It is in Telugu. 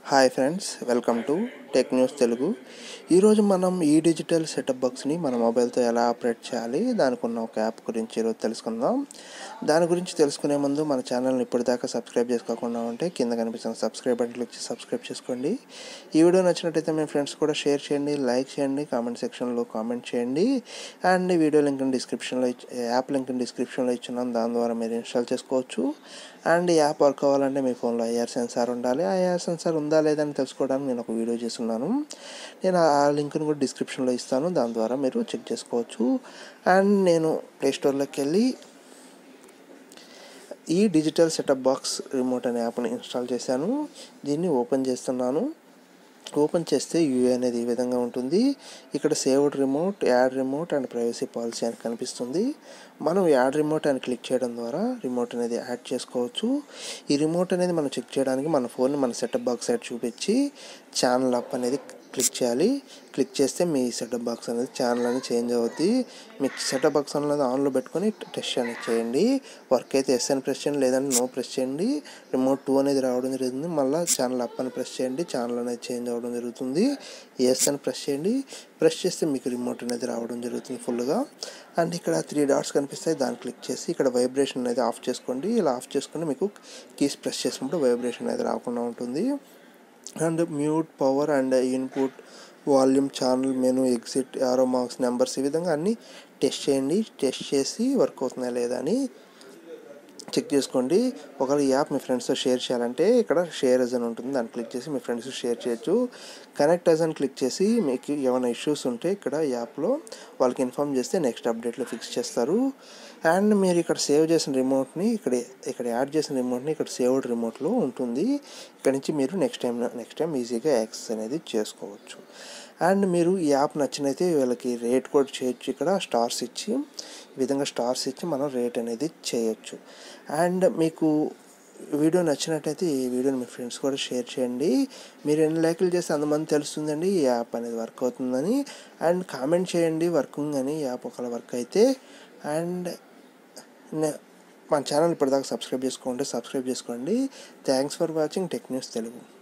hi friends welcome to tech news Telugu ఈరోజు మనం ఈ డిజిటల్ సెటప్ బాక్స్ని మన మొబైల్తో ఎలా ఆపరేట్ చేయాలి దానికి ఉన్న ఒక యాప్ గురించి ఈరోజు తెలుసుకుందాం దాని గురించి తెలుసుకునే ముందు మన ఛానల్ని ఇప్పటిదాకా సబ్స్క్రైబ్ చేసుకోకుండా ఉంటే కింద కనిపిస్తున్న సబ్స్క్రైబ్ బటన్ క్లిక్ చేసి సబ్స్క్రైబ్ చేసుకోండి ఈ వీడియో నచ్చినట్టయితే మీ ఫ్రెండ్స్ కూడా షేర్ చేయండి లైక్ చేయండి కామెంట్ సెక్షన్లో కామెంట్ చేయండి అండ్ ఈ వీడియో లింక్ డిస్క్రిప్షన్లో ఇచ్చి యాప్ లింక్ డిస్క్రిప్షన్లో ఇచ్చున్నాను దాని ద్వారా మీరు ఇన్స్టాల్ చేసుకోవచ్చు అండ్ ఈ యాప్ వర్క్ అవ్వాలంటే మీ ఫోన్లో ఐఆర్ సెన్సార్ ఉండాలి ఆ ఐఆర్ సెన్సార్ ఉందా లేదా అని తెలుసుకోవడానికి నేను ఒక వీడియో చేస్తున్నాను నేను ఆ లింక్ని కూడా డిస్క్రిప్షన్లో ఇస్తాను దాని ద్వారా మీరు చెక్ చేసుకోవచ్చు అండ్ నేను ప్లేస్టోర్లోకి వెళ్ళి ఈ డిజిటల్ సెటప్ బాక్స్ రిమోట్ అనే యాప్ని ఇన్స్టాల్ చేశాను దీన్ని ఓపెన్ చేస్తున్నాను ఓపెన్ చేస్తే యూఏ అనేది ఈ విధంగా ఉంటుంది ఇక్కడ saved remote add remote and privacy policy అని కనిపిస్తుంది మనం యాడ్ రిమోట్ అని క్లిక్ చేయడం ద్వారా రిమోట్ అనేది యాడ్ చేసుకోవచ్చు ఈ రిమోట్ అనేది మనం చెక్ చేయడానికి మన ఫోన్ని మన సెటప్ బాక్స్ సైడ్ చూపించి ఛానల్ అప్ అనేది క్లిక్ చేయాలి క్లిక్ చేస్తే మీ సెటప్ బాక్స్ అనేది ఛానల్ అనేది చేంజ్ అవుద్ది మీ సెటప్ బాక్స్ అనేది ఆన్లో పెట్టుకొని టెస్ట్ అనేది చేయండి వర్క్ అయితే ఎస్ అని ప్రెస్ చేయండి లేదంటే నో ప్రెస్ చేయండి రిమోట్ టూ అనేది రావడం జరుగుతుంది మళ్ళీ ఛానల్ అప్ అని ప్రెస్ చేయండి ఛానల్ అనేది చేంజ్ అవ్వడం జరుగుతుంది ఎస్ అని ప్రెస్ చేయండి ప్రెస్ చేస్తే మీకు రిమోట్ అనేది రావడం జరుగుతుంది ఫుల్గా అండ్ ఇక్కడ త్రీ డాట్స్ కనిపిస్తాయి దాన్ని క్లిక్ చేసి ఇక్కడ వైబ్రేషన్ అనేది ఆఫ్ చేసుకోండి ఇలా ఆఫ్ చేసుకుంటే మీకు కీస్ ప్రెస్ చేసినప్పుడు వైబ్రేషన్ అనేది రాకుండా ఉంటుంది and mute power and input volume channel menu exit arrow marks numbers ఈ విధంగా అన్నీ టెస్ట్ చేయండి టెస్ట్ చేసి వర్క్ అవుతుందా లేదా అని చెక్ చేసుకోండి ఒకవేళ ఈ యాప్ మీ ఫ్రెండ్స్తో షేర్ చేయాలంటే ఇక్కడ షేర్ అజ్ అని ఉంటుంది దాన్ని క్లిక్ చేసి మీ ఫ్రెండ్స్ షేర్ చేయొచ్చు కనెక్ట్ అజ్ అని క్లిక్ చేసి మీకు ఏమైనా ఇష్యూస్ ఉంటే ఇక్కడ ఈ యాప్లో వాళ్ళకి ఇన్ఫామ్ చేస్తే నెక్స్ట్ అప్డేట్లో ఫిక్స్ చేస్తారు అండ్ మీరు ఇక్కడ సేవ్ చేసిన రిమోట్ని ఇక్కడ ఇక్కడ యాడ్ చేసిన రిమోట్ని ఇక్కడ సేవ్డ్ రిమోట్లో ఉంటుంది ఇక్కడ నుంచి మీరు నెక్స్ట్ టైం నెక్స్ట్ టైం ఈజీగా యాక్సెస్ అనేది చేసుకోవచ్చు అండ్ మీరు ఈ యాప్ నచ్చినైతే వీళ్ళకి రేట్ కూడా చేయొచ్చు ఇక్కడ స్టార్స్ ఇచ్చి ఈ విధంగా స్టార్స్ ఇచ్చి మనం రేట్ అనేది చేయొచ్చు అండ్ మీకు వీడియో నచ్చినట్టయితే ఈ వీడియోని మీ ఫ్రెండ్స్ కూడా షేర్ చేయండి మీరు ఎన్ని లైకులు చేస్తే అంతమంది తెలుస్తుందండి ఈ యాప్ అనేది వర్క్ అవుతుందని అండ్ కామెంట్ చేయండి వర్కింగ్ అని ఈ యాప్ ఒకవేళ వర్క్ అయితే అండ్ మన ఛానల్ ఇప్పటిదాకా సబ్స్క్రైబ్ చేసుకోండి సబ్స్క్రైబ్ చేసుకోండి thanks for watching tech news Telugu